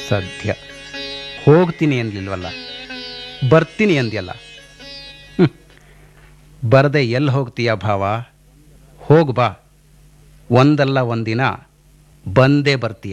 ಸದ್ಯ ಹೋಗ್ತೀನಿ ಅಂದಿಲ್ವಲ್ಲ ಬರ್ತೀನಿ ಅಂದ್ಯಲ್ಲ ಹ್ಮ್. ಬರದೆ ಎಲ್ಲಿ ಹೋಗ್ತೀಯ ಭಾವ ಹೋಗ್ ಬಾ ಒಂದಲ್ಲ ಒಂದಿನ ಬಂದೇ ಬರ್ತೀಯ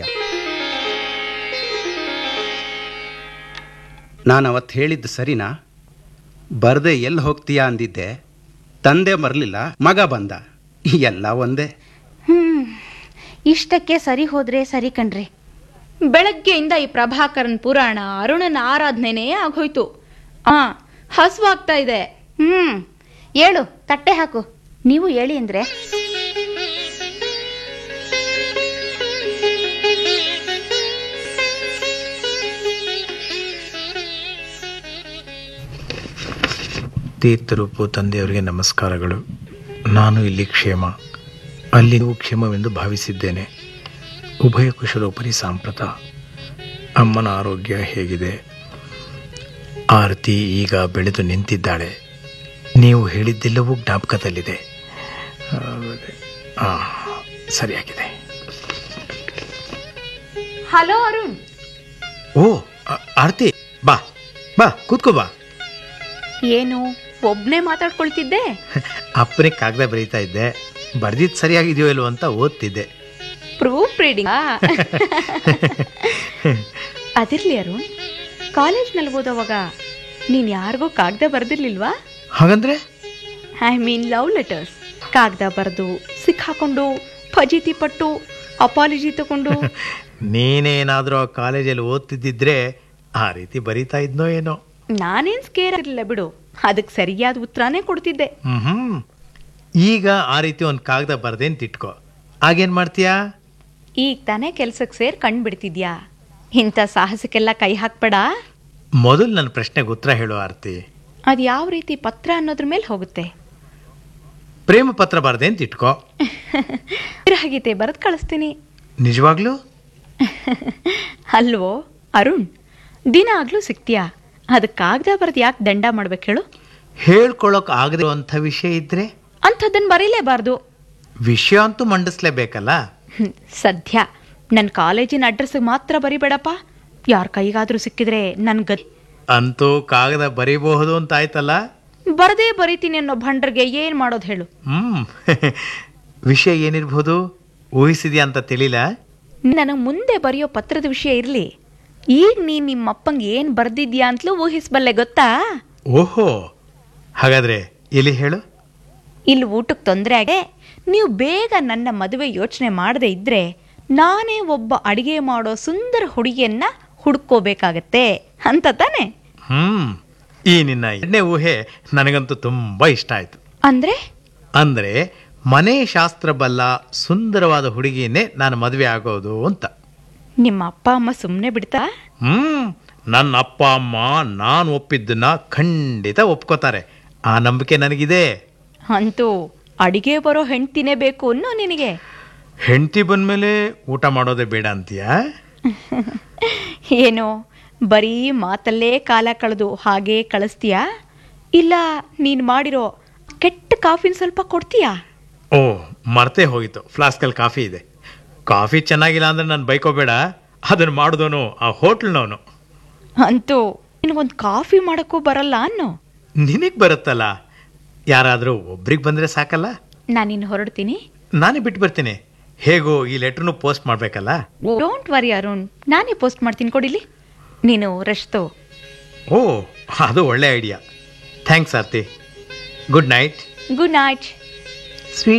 ನಾನು ಅವತ್ತು ಹೇಳಿದ್ದು ಸರಿನಾ ಬರದೆ ಎಲ್ಲಿ ಹೋಗ್ತೀಯ ಅಂದಿದ್ದೆ ತಂದೆ ಬರಲಿಲ್ಲ ಮಗ ಬಂದ ಎಲ್ಲ ಒಂದೇ ಹ್ಮ್ ಇಷ್ಟಕ್ಕೆ ಸರಿ ಹೋದ್ರೆ ಸರಿ ಕಣ್ರಿ ಬೆಳಗ್ಗೆಯಿಂದ ಈ ಪ್ರಭಾಕರನ್ ಪುರಾಣ ಅರುಣನ ಆರಾಧನೆನೇ ಆಗೋಯ್ತು ಆ ಹಸುವಾಗ್ತಾ ಇದೆ ಹ್ಮ್ ಹೇಳು ತಟ್ಟೆ ಹಾಕು ನೀವು ಹೇಳಿ ಅಂದ್ರೆ ತೀರ್ಥರೂಪು ತಂದೆಯವರಿಗೆ ನಮಸ್ಕಾರಗಳು ನಾನು ಇಲ್ಲಿ ಕ್ಷೇಮ ಅಲ್ಲಿ ನೀವು ಕ್ಷೇಮವೆಂದು ಭಾವಿಸಿದ್ದೇನೆ ಉಭಯ ಕುಶಲೋಪರಿ ಸಾಂಪ್ರತ ಅಮ್ಮನ ಆರೋಗ್ಯ ಹೇಗಿದೆ ಆರತಿ ಈಗ ಬೆಳೆದು ನಿಂತಿದ್ದಾಳೆ ನೀವು ಹೇಳಿದ್ದೆಲ್ಲವೂ ಜ್ಞಾಪಕದಲ್ಲಿದೆ ಆ, ಸರಿಯಾಗಿದೆ ಹಲೋ ಅರುಣ್ ಓ ಆ- ಆರತಿ ಬಾ ಬಾ ಕೂತ್ಕೋ ಬಾ ಏನು ಒಬ್ನೇ ಮಾತಾಡ್ಕೊಳ್ತಿದ್ದೆ ಅಪ್ಪನಿಗೆ ಕಾಗದ ಬರೀತಾ ಇದ್ದೆ ಬರ್ದಿದ್ದು ಸರಿಯಾಗಿದೆಯೋ ಇಲ್ವೋ ಅಂತ ಓದ್ತಿದ್ದೆ ಪ್ರೂಫ್ ರೀಡಿಂಗ್ ಅದಿರ್ಲಿ ಅರುಣ್ ಕಾಲೇಜ್ನಲ್ಲಿ ಓದೋವಾಗ ನೀನ್ ಯಾರಿಗೋ ಕಾಗದ ಬರ್ದಿರ್ಲಿಲ್ವಾ ಹಾಗಂದ್ರೆ ಐ ಮೀನ್ ಲವ್ ಲೆಟರ್ಸ್ ಕಾಗದ ಬರೆದು ಸಿಕ್ಕಾಕೊಂಡು ಫಜೀತಿ ಪಟ್ಟು ಅಪಾಲಜಿ ತಗೊಂಡು ನೀನೇನಾದರೂ ಆ ಕಾಲೇಜಲ್ಲಿ ಓದ್ತಿದ್ದಿದ್ರೆ ಆ ರೀತಿ ಬರೀತಾ ಇದ್ನೋ ಏನೋ ನಾನೇನ್ ಸ್ಕೇರ್ ಇರಲಿಲ್ಲ ಬಿಡು ಅದಕ್ಕೆ ಸರಿಯಾದ ಉತ್ತರನೇ ಕೊಡ್ತಿದ್ದೆ ಹ್ಮ್ ಈಗ ಆ ರೀತಿ ಒಂದು ಕಾಗದ ಬರ್ದೇನ್ ತಿಟ್ಕೋ ಆಗೇನ್ ಮಾಡ್ತೀಯಾ ಈಗ ತಾನೇ ಕೆಲ್ಸಕ್ಕೆ ಸೇರ್ ಕಣ್ ಬಿಡ್ತಿದ್ಯಾ ಇಂಥ ಸಾಹಸಕ್ಕೆಲ್ಲ ಕೈ ಹಾಕ್ಬೇಡ ಮೊದಲು ನನ್ನ ಪ್ರಶ್ನೆಗೆ ಉತ್ತರ ಹೇಳೋ ಆರ್ತಿ ಅದು ಯಾವ ರೀತಿ ಪತ್ರ ಅನ್ನೋದ್ರ ಮೇಲೆ ಹೋಗುತ್ತೆ ಪ್ರೇಮ ಪತ್ರ ಬರ್ದೇನ್ ತಿಟ್ಕೋ ಹಾಗೀತೆ ಬರೆದು ಕಳಿಸ್ತೀನಿ ನಿಜವಾಗ್ಲೂ ಅಲ್ವೋ ಅರುಣ್ ದಿನ ಆಗ್ಲೂ ಸಿಗ್ತೀಯಾ ಅದಕ್ಕೆ ಕಾಗದ ಬರೆದು ಯಾಕೆ ದಂಡ ಮಾಡ್ಬೇಕು ಹೇಳು ಹೇಳ್ಕೊಳಕ್ ಆಗದೆ ಅಂಥ ವಿಷಯ ಇದ್ರೆ ಅಂಥದ್ದನ್ನು ಬರೀಲೇಬಾರ್ದು ವಿಷಯ ಅಂತೂ ಮಂಡಿಸ್ಲೇಬೇಕಲ್ಲ ಹ್ಮ್, ಸದ್ಯ ನನ್ನ ಕಾಲೇಜಿನ ಅಡ್ರೆಸ್ಗೆ ಮಾತ್ರ ಬರಿಬೇಡಪ್ಪ ಯಾರ ಕೈಗಾದ್ರೂ ಸಿಕ್ಕಿದ್ರೆ ನನ್ ಗತಿ ಅಂತೂ ಕಾಗದ ಬರೀಬಹುದು ಅಂತ ಆಯ್ತಲ್ಲ ಬರದೇ ಬರೀತೀನಿ ಅನ್ನೋ ಭಂಡ್ರಿಗೆ ಏನ್ ಮಾಡೋದು ಹೇಳು ಹ್ಮ್ ವಿಷಯ ಏನಿರ್ಬೋದು ಊಹಿಸಿದ್ಯಾ ಅಂತ ತಿಳಿಲ ನನಗೆ ಮುಂದೆ ಬರೆಯೋ ಪತ್ರದ ವಿಷಯ ಇರಲಿ ಈಗ ನೀನು ನಿಮ್ಮ ಅಪ್ಪಂಗೆ ಏನು ಬರ್ದಿದ್ಯಾ ಅಂತಲೂ ಊಹಿಸ್ಬಲ್ಲೆ ಗೊತ್ತಾ ಓಹೋ ಹಾಗಾದ್ರೆ ಎಲ್ಲಿ ಹೇಳು ಇಲ್ಲಿ ಊಟಕ್ಕೆ ತೊಂದರೆ ಆಗೆ ನೀವು ಬೇಗ ನನ್ನ ಮದುವೆ ಯೋಚನೆ ಮಾಡದೇ ಇದ್ರೆ ನಾನೇ ಒಬ್ಬ ಅಡಿಗೆ ಮಾಡೋ ಸುಂದರ ಹುಡುಗಿಯನ್ನ ಹುಡ್ಕೋಬೇಕಾಗತ್ತೆ ಅಂತ ತಾನೆ ಹ್ಮ್ ಈ ನಿನ್ನ ಎರಡನೇ ಊಹೆ ನನಗಂತೂ ತುಂಬಾ ಇಷ್ಟ ಆಯ್ತು ಅಂದ್ರೆ ಅಂದ್ರೆ ಮನೆ ಶಾಸ್ತ್ರ ಬಲ್ಲ ಸುಂದರವಾದ ಹುಡುಗಿಯನ್ನೇ ನಾನು ಮದುವೆ ಆಗೋದು ಅಂತ ನಿಮ್ಮ ಅಪ್ಪ ಅಮ್ಮ ಸುಮ್ಮನೆ ಬಿಡ್ತಾ ಹ್ಮ್ ನನ್ನ ಅಪ್ಪ ಅಮ್ಮ ನಾನು ಒಪ್ಪಿದ್ದನ್ನ ಖಂಡಿತ ಒಪ್ಕೋತಾರೆ ಆ ನಂಬಿಕೆ ನನಗಿದೆ ಅಂತೂ ಅಡಿಗೆ ಬರೋ ಹೆಂಡ್ತಿನೇ ಬೇಕು ಅನ್ನೋ ನಿನಗೆ ಹೆಂಡತಿ ಬಂದ್ಮೇಲೆ ಊಟ ಮಾಡೋದೇ ಬೇಡ ಅಂತೀಯಾ ಏನೋ ಬರೀ ಮಾತಲ್ಲೇ ಕಾಲ ಕಳೆದು ಹಾಗೆ ಕಳಿಸ್ತೀಯಾ ಇಲ್ಲ ನೀನು ಮಾಡಿರೋ ಕೆಟ್ಟ ಕಾಫಿನ ಸ್ವಲ್ಪ ಕೊಡ್ತೀಯಾ ಓ ಮರ್ತೇ ಹೋಗಿತ್ತು ಫ್ಲಾಸ್ಕಲ್ಲಿ ಕಾಫಿ ಇದೆ ಕಾಫಿ ಚೆನ್ನಾಗಿಲ್ಲ ಅಂದ್ರೆ ನಾನು ಬೈಕೋಬೇಡ ಅದನ್ನು ಮಾಡಿದವನು ಆ ಹೋಟ್ಲ್ನವನು ಅಂತೂ ನಿನಗೊಂದು ಕಾಫಿ ಮಾಡೋಕ್ಕೂ ಬರಲ್ಲ ಅನ್ನೋ ನಿನಗೆ ಬರುತ್ತಲ್ಲ ಯಾರಾದರೂ ಒಬ್ರಿಗೆ ಬಂದರೆ ಸಾಕಲ್ಲ ನಾನಿನ್ನು ಹೊರಡ್ತೀನಿ ನಾನೇ ಬಿಟ್ಟು ಬರ್ತೀನಿ ಹೇಗೋ ಈ ಲೆಟ್ರನ್ನು ಪೋಸ್ಟ್ ಮಾಡಬೇಕಲ್ಲ ಡೋಂಟ್ ವರಿ ಅರುಣ್ ನಾನೇ ಪೋಸ್ಟ್ ಮಾಡ್ತೀನಿ ಕೊಡಿಲಿ ನೀನು ರಶ್ತು ಓ ಅದು ಒಳ್ಳೆ idea thanks Aarti good night good night